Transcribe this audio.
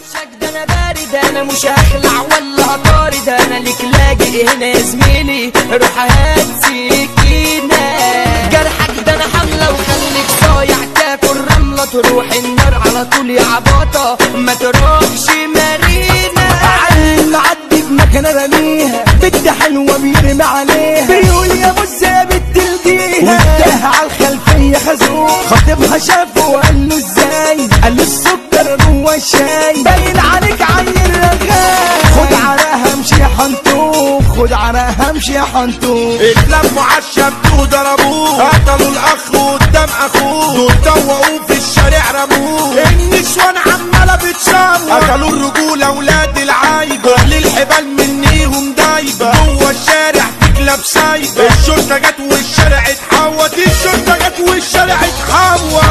وشك ده انا بارد انا مش هخلع ولا هطارد انا ليك لاجئ هنا يا زميلي روح هات سكينة جرحك ده انا حملة وخليك صايع تاكل رملة تروح النار على طول يا عباطة ما تروحش مارينا عيل معدي بمكان رميها بنت حلوة بيرمي عليها بيقول يا بص يا بنت الجيهة وانتهى على الخلفية خازوق خطيبها شافه وقال له ازاي قال له السكر جوه الشاي باين عليك عيل رغاي خد عراها امشي يا حنطوق خد عراها امشي يا حنطوق اتلموا عالشبك وضربوه قتلوا الاخ قدام اخوه دول دوقوه في الشارع رموه النسوان عماله بتشوه قتلوا الرجوله ولاد العايبه كل الحبال منيهم دايبه جوه الشارع تكلب سايبه الشرطه جت والشارع اتحوط الشرطه جت والشارع اتحوط